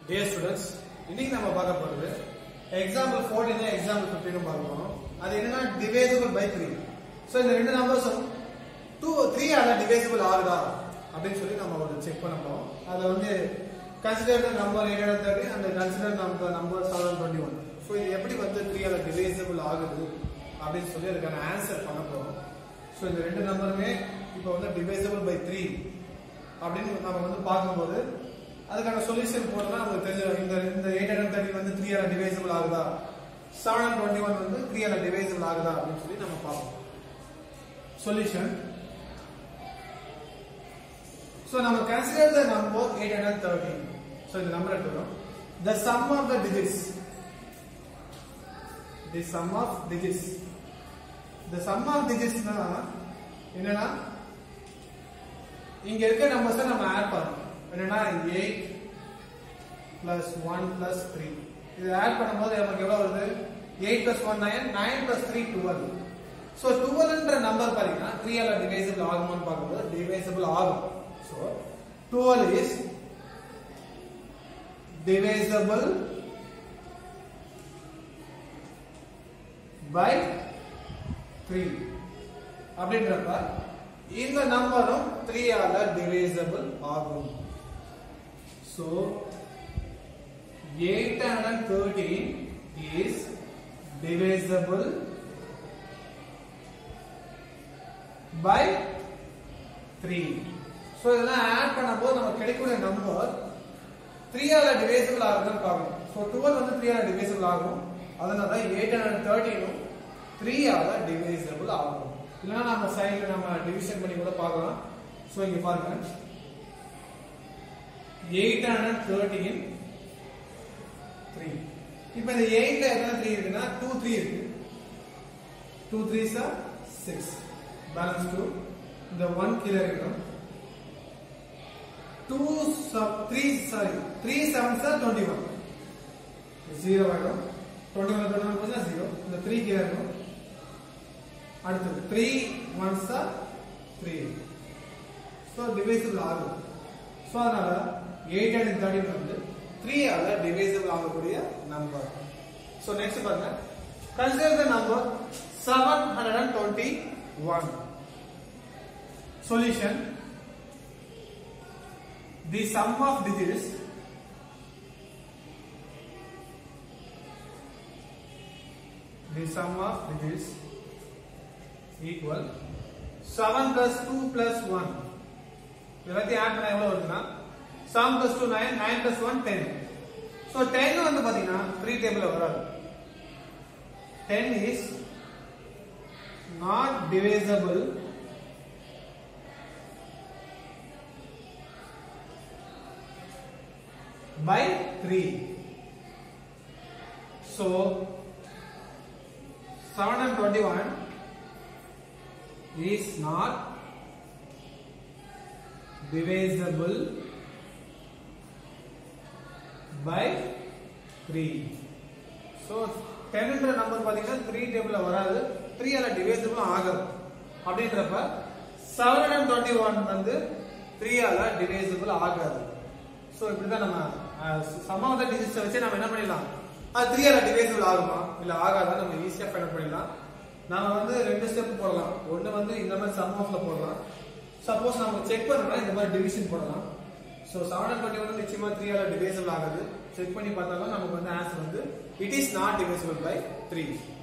dear students இன்னைக்கு நம்ம பார்க்க போறது எக்ஸாம்பிள் 14 எக்ஸாம்பிள் 15 பார்க்க போறோம் அது என்னன்னா டிவைசபிள் பை 3 சோ இந்த ரெண்டு நம்பர்ஸும் 2 3 ஆல டிவைசபிள் ஆகுதா அப்படின்னு சொல்லி நம்ம ஒரு செக் பண்ண போறோம் அதை வந்து consider the number 830 and consider number number 721 so இது எப்படி வந்து 3 ஆல டிவைசபிள் ஆகுது அப்படின்னு சொல்லி அதுக்கான ஆன்சர் பண்ண போறோம் சோ இந்த ரெண்டு நம்பருமே இப்போ வந்து டிவைசபிள் பை 3 அப்படின்னு நம்ம வந்து பார்க்கும்போது அதுக்கான சொல்யூஷன் போட்டோம்னா நமக்கு தெரிஞ்சிடும் இந்த இந்த எயிட் ஹண்ட்ரட் தேர்ட்டி வந்து த்ரீ ஆர் டிவைசபிள் ஆகுதா செவன் ஹண்ட்ரட் டுவெண்ட்டி ஒன் வந்து த்ரீ ஆர் டிவைசபிள் ஆகுதா அப்படின்னு சொல்லி நம்ம பார்ப்போம் சொல்யூஷன் ஸோ நம்ம consider the number eight hundred thirty so இந்த நம்பர் எடுத்துக்கிறோம் the sum of the digits the sum of digits the sum of டிஜிட்ஸ்னா என்னன்னா இங்க இருக்க நம்பர்ஸ் நம்ம ஆட் பண்ணணும் என்னன்னா 8 பிளஸ் ஒன் பிளஸ் த்ரீ இது ஆட் பண்ணும்போது நமக்கு எவ்வளவு வருது eight plus one nine nine plus three twelve so டுவெல்ன்ற நம்பர் பாத்தீங்கன்னா த்ரீ ஆல டிவைசபிள் ஆகுமான்னு பார்க்கும்போது டிவைசபிள் ஆகும் so twelve is divisible by three அப்படின்றப்ப இந்த நம்பரும் 3 ஆல டிவைசபிள் ஆகும் so 813 is divisible by 3 so இதெல்லாம் ஆட் பண்ணும்போது நமக்கு கிடைக்கக்கூடிய நம்பர் 3 ஆல டிவைசபிள் ஆகுதுன்னு பார்க்கணும் so 12 வந்து 3 ஆல டிவைசபிள் ஆகும் அதனால 813 ம் 3 ஆல டிவைசபிள் ஆகும் இல்லைன்னா நம்ம சைடுல நம்ம டிவிஷன் பண்ணி கூட பார்க்கலாம் ஸோ இங்க பாருங்க எயிட் ஹண்ட்ரட் தேர்ட்டின் த்ரீ இப்போ இந்த எயிட்ல எத்தனை த்ரீ இருக்குன்னா டூ த்ரீ இருக்கு two three sir six balance two இந்த ஒன் கீழே இருக்கணும் two three sorry three seven sir twenty one zero ஆகிடும் டுவெண்ட்டி ஒன் டுவெண்ட்டி ஒன் போச்சுன்னா ஜீரோ இந்த த்ரீ கீழே இருக்கும் அடுத்தது three ones three so divisible ஆகும் ஸோ அதனால எயிட் ஹண்ட்ரட் தேர்ட்டின் வந்து த்ரீ ஆல டிவைசபிள் ஆகக்கூடிய நம்பர் ஸோ நெக்ஸ்ட் பாருங்க consider the number seven hundred and twenty one solution the sum of digits the sum of digits equal 7 plus 2 plus 1 எல்லாத்தையும் add பண்ணா எவ்வளவு வருதுன்னா 7 plus 2 9 9 plus 1 10 so 10 வந்து பாத்தீங்கன்னா 3 டேபிள்ல வராது 10 is not divisible by 3 so 721 is not divisible by 3 so 10 என்ற number பாத்தீங்கன்னா 3 டேபிள்ல வராது 3 ஆல டிவைசபிள் ஆகாது அப்படின்றப்ப 721 வந்து 3 ஆல டிவைசபிள் ஆகாது சோ இப்படிதான் நம்ம சமாவத டிஜிட்ஸ் வச்சு நம்ம என்ன பண்ணிடலாம் அது த்ரீ ஆல டிவைசபிள் ஆகுமா இல்ல ஆகாதா நம்ம ஈஸியா ஃபைண்ட் பண்ணிடலாம் நாம வந்து ரெண்டு ஸ்டெப் போடலாம் ஒன்னு வந்து இந்த மாதிரி சம் ஆஃப்ல போடலாம் சப்போஸ் நம்ம செக் பண்ணோம்னா இந்த மாதிரி டிவிஷன் போடலாம் so seven and twenty one நிச்சயமா த்ரீ ஆல டிவைசபிள் ஆகுது செக் பண்ணி பார்த்தாலும் நமக்கு வந்து ஆன்சர் வந்து it is not divisible by three